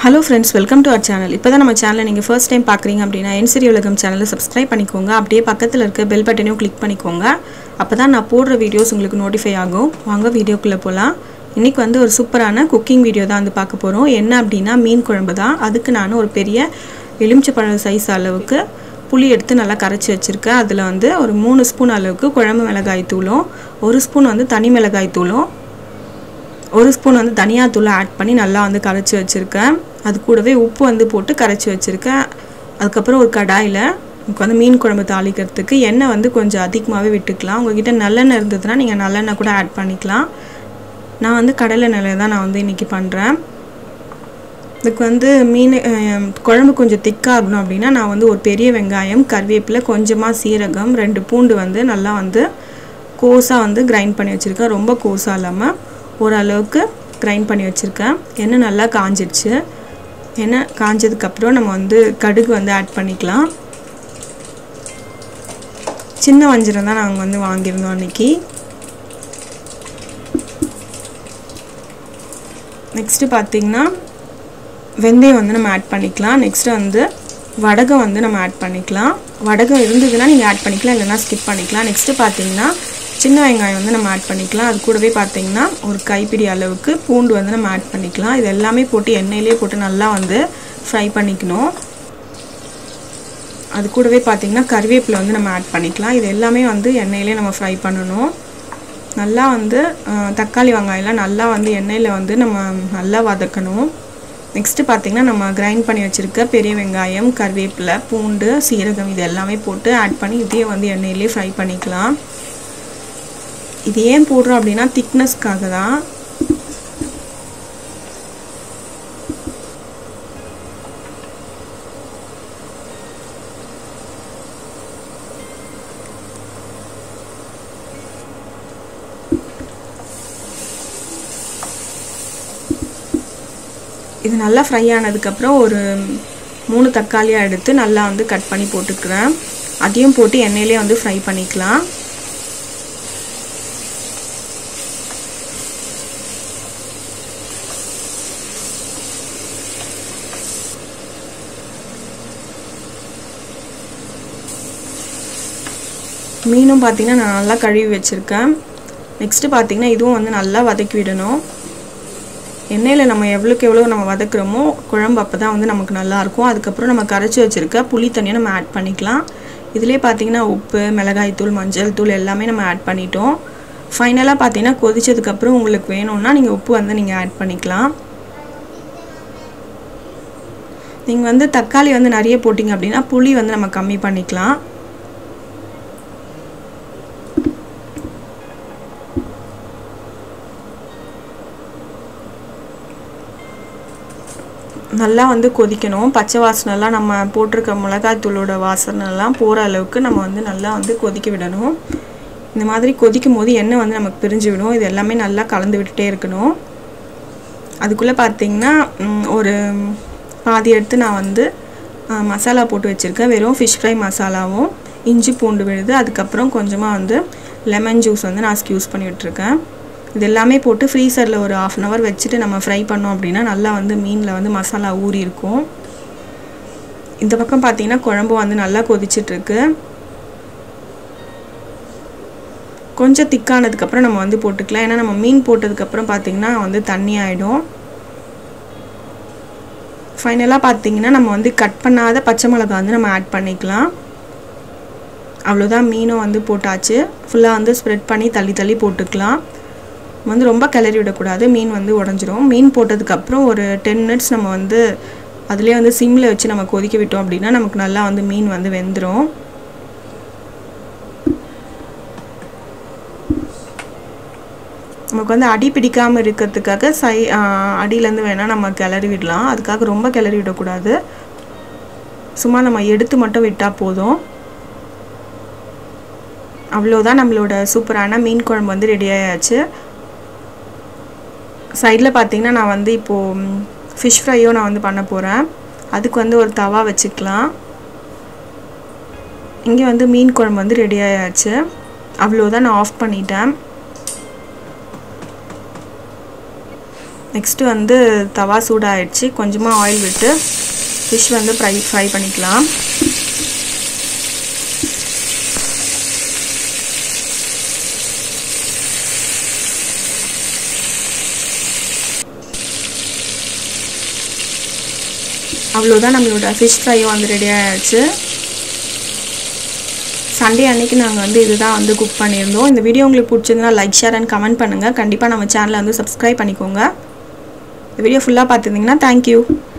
hello friends welcome to our channel இப்போ தான் நம்ம சேனலை நீங்கள் ஃபர்ஸ்ட் டைம் பார்க்குறீங்க அப்படின்னா என்சிரி உலகம் சேனலை சப்ஸ்கிரைப் பண்ணிக்கோங்க அப்படியே பக்கத்தில் இருக்க பெல் பட்டனையும் கிளிக் பண்ணிக்கோங்க அப்போ தான் நான் போடுற வீடியோஸ் உங்களுக்கு நோட்டிஃபை ஆகும் வாங்க வீடியோக்குள்ளே போகலாம் இன்றைக்கி வந்து ஒரு சூப்பரான குக்கிங் வீடியோ தான் வந்து பார்க்க போகிறோம் என்ன அப்படின்னா மீன் குழம்பு தான் அதுக்கு நான் ஒரு பெரிய எலுமிச்சப்பழம் சைஸ் அளவுக்கு புளி எடுத்து நல்லா கரைச்சி வச்சுருக்கேன் அதில் வந்து ஒரு மூணு ஸ்பூன் அளவுக்கு குழம்பு மிளகாய் தூளும் ஒரு ஸ்பூன் வந்து தனி மிளகாய் தூளும் ஒரு ஸ்பூன் வந்து தனியாத்தூளை ஆட் பண்ணி நல்லா வந்து கரைச்சி வச்சுருக்கேன் அது கூடவே உப்பு வந்து போட்டு கரைச்சி வச்சுருக்கேன் அதுக்கப்புறம் ஒரு கடாயில் உங்களுக்கு வந்து மீன் குழம்பு தாளிக்கிறதுக்கு எண்ணெய் வந்து கொஞ்சம் அதிகமாகவே விட்டுக்கலாம் உங்ககிட்ட நல்லெண்ணெய் இருந்ததுன்னா நீங்கள் நல்லெண்ணெய் கூட ஆட் பண்ணிக்கலாம் நான் வந்து கடலை நிலையை தான் நான் வந்து இன்றைக்கி பண்ணுறேன் இதுக்கு வந்து மீன் அஹ், குழம்பு கொஞ்சம் திக்காகணும் அப்படின்னா நான் வந்து ஒரு பெரிய வெங்காயம் கருவேப்பிலை கொஞ்சமாக சீரகம் ரெண்டு பூண்டு வந்து நல்லா வந்து கோஸாக வந்து கிரைண்ட் பண்ணி வச்சுருக்கேன் ரொம்ப கோஸாக இல்லாமல் ஓரளவுக்கு கிரைண்ட் பண்ணி வச்சுருக்கேன் எண்ணெய் நல்லா காஞ்சிடுச்சு எண்ணெய் காஞ்சதுக்கப்புறம் நம்ம வந்து கடுகு வந்து ஆட் பண்ணிக்கலாம் சின்ன வஞ்சிரம் தான் நாங்கள் வந்து வாங்கியிருந்தோம் அன்றைக்கி நெக்ஸ்ட்டு பார்த்தீங்கன்னா வெந்தயம் வந்து நம்ம ஆட் பண்ணிக்கலாம் நெக்ஸ்ட்டு வந்து வடகம் வந்து நம்ம ஆட் பண்ணிக்கலாம் வடகம் இருந்ததுன்னா நீங்கள் ஆட் பண்ணிக்கலாம் இல்லைன்னா ஸ்கிப் பண்ணிக்கலாம் நெக்ஸ்ட்டு பார்த்தீங்கன்னா சின்ன வெங்காயம் வந்து நம்ம ஆட் பண்ணிக்கலாம் அது கூடவே பார்த்தீங்கன்னா ஒரு கைப்பிடி அளவுக்கு பூண்டு வந்து நம்ம ஆட் பண்ணிக்கலாம் இது எல்லாமே போட்டு எண்ணெயிலே போட்டு நல்லா வந்து ஃப்ரை பண்ணிக்கணும் அது கூடவே பார்த்தீங்கன்னா கருவேப்பிலை வந்து நம்ம ஆட் பண்ணிக்கலாம் இது எல்லாமே வந்து எண்ணெயிலே நம்ம ஃப்ரை பண்ணணும் நல்லா வந்து அஹ், தக்காளி வெங்காயம்லாம் நல்லா வந்து எண்ணெயில் வந்து நம்ம நல்லா வதக்கணும் நெக்ஸ்ட்டு பார்த்தீங்கன்னா நம்ம கிரைண்ட் பண்ணி வச்சுருக்க பெரிய வெங்காயம் கருவேப்பிலை பூண்டு சீரகம் இது எல்லாமே போட்டு ஆட் பண்ணி இதையும் வந்து எண்ணெயிலே ஃப்ரை பண்ணிக்கலாம் இது ஏன் போடுறோம் அப்படின்னா திக்னஸ்க்காக தான் இது நல்லா ஃப்ரை ஆனதுக்கப்புறம் ஒரு மூணு தக்காளியாக எடுத்து நல்லா வந்து கட் பண்ணி போட்டுக்கிறேன் அதையும் போட்டு எண்ணெயிலே வந்து ஃப்ரை பண்ணிக்கலாம் மீனும் பார்த்தீங்கன்னா நான் நல்லா கழுவி வச்சுருக்கேன் நெக்ஸ்ட்டு பார்த்தீங்கன்னா இதுவும் வந்து நல்லா வதக்கி விடணும் எண்ணெயில் நம்ம எவ்வளோக்கு எவ்வளோ நம்ம வதக்குறோமோ குழம்பு அப்போ தான் வந்து நமக்கு நல்லாயிருக்கும் அதுக்கப்புறம் நம்ம கரைச்சி வச்சுருக்க புளி தண்ணியை நம்ம ஆட் பண்ணிக்கலாம் இதிலே பார்த்தீங்கன்னா உப்பு மிளகாய் தூள் மஞ்சள் தூள் எல்லாமே நம்ம ஆட் பண்ணிட்டோம் ஃபைனலாக பார்த்தீங்கன்னா கொதிச்சதுக்கப்புறம் உங்களுக்கு வேணும்னா நீங்கள் உப்பு வந்து நீங்கள் ஆட் பண்ணிக்கலாம் நீங்கள் வந்து தக்காளி வந்து நிறைய போட்டிங்க அப்படின்னா புளி வந்து நம்ம கம்மி பண்ணிக்கலாம் நல்லா வந்து கொதிக்கணும் பச்சை வாசனைலாம் நம்ம போட்டிருக்க மிளகாய் தூளோட வாசனைலாம் போகிற அளவுக்கு நம்ம வந்து நல்லா வந்து கொதிக்க விடணும் இந்த மாதிரி கொதிக்கும் போது எண்ணெய் வந்து நமக்கு பிரிஞ்சு விடும் இது எல்லாமே நல்லா கலந்து விட்டுட்டே இருக்கணும் அதுக்குள்ளே பார்த்தீங்கன்னா ம், ஒரு பாதி எடுத்து நான் வந்து ஆ, மசாலா போட்டு வச்சுருக்கேன் வெறும் ஃபிஷ் ஃப்ரை மசாலாவும் இஞ்சி பூண்டு விழுது அதுக்கப்புறம் கொஞ்சமாக வந்து லெமன் ஜூஸ் வந்து நான் ஸ்க்யூஸ் பண்ணி விட்டுருக்கேன் இது எல்லாமே போட்டு ஃப்ரீசரில் ஒரு ஆஃப் அன் ஹவர் வச்சுட்டு நம்ம ஃப்ரை பண்ணோம் அப்படின்னா நல்லா வந்து மீனில் வந்து மசாலா ஊறி இருக்கும் இந்த பக்கம் பார்த்தீங்கன்னா குழம்பு வந்து நல்லா கொதிச்சிட்ருக்கு கொஞ்சம் திக்கானதுக்கப்புறம் நம்ம வந்து போட்டுக்கலாம் ஏன்னா நம்ம மீன் போட்டதுக்கப்புறம் பார்த்தீங்கன்னா வந்து தண்ணி ஆகிடும் ஃபைனலாக பார்த்தீங்கன்னா நம்ம வந்து கட் பண்ணாத பச்சை மிளகா வந்து நம்ம ஆட் பண்ணிக்கலாம் அவ்வளோதான் மீனும் வந்து போட்டாச்சு ஃபுல்லாக வந்து ஸ்ப்ரெட் பண்ணி தள்ளி தள்ளி போட்டுக்கலாம் வந்து ரொம்ப கிளறி விடக்கூடாது மீன் வந்து உடஞ்சிரும் மீன் போட்டதுக்கப்புறம் ஒரு டென் மினிட்ஸ் நம்ம வந்து அதுலேயே வந்து சிம்மில் வச்சு நம்ம கொதிக்க விட்டோம் அப்படின்னா நமக்கு நல்லா வந்து மீன் வந்து வெந்துடும் நமக்கு வந்து அடி பிடிக்காமல் இருக்கிறதுக்காக சை அடியிலேருந்து வேணால் நம்ம கிளறி விடலாம் அதுக்காக ரொம்ப கிளறி விடக்கூடாது சும்மா நம்ம எடுத்து மட்டும் விட்டால் போதும் அவ்வளோதான் நம்மளோட சூப்பரான மீன் குழம்பு வந்து ரெடி ஆயாச்சு சைடில் பார்த்தீங்கன்னா நான் வந்து இப்போது ஃபிஷ் ஃப்ரையும் நான் வந்து பண்ண போகிறேன் அதுக்கு வந்து ஒரு தவா வச்சுக்கலாம் இங்கே வந்து மீன் குழம்பு வந்து ரெடி ஆயாச்சு அவ்வளோதான் நான் ஆஃப் பண்ணிட்டேன் நெக்ஸ்ட்டு வந்து தவா சூடாகிடுச்சு கொஞ்சமாக ஆயில் விட்டு ஃபிஷ் வந்து ஃப்ரை ஃப்ரை பண்ணிக்கலாம் அவ்வளோதான் நம்மளோட ஃபிஷ் ஃப்ரையும் வந்து ரெடி ஆகிடுச்சு சண்டே அன்னைக்கு நாங்கள் வந்து இதுதான் வந்து குக் பண்ணியிருந்தோம் இந்த வீடியோ உங்களுக்கு பிடிச்சிருந்தா லைக் ஷேர் அண்ட் கமெண்ட் பண்ணுங்கள் கண்டிப்பாக நம்ம சேனலை வந்து சப்ஸ்கிரைப் பண்ணிக்கோங்க இந்த வீடியோ ஃபுல்லாக பார்த்துருந்தீங்கன்னா தேங்க்யூ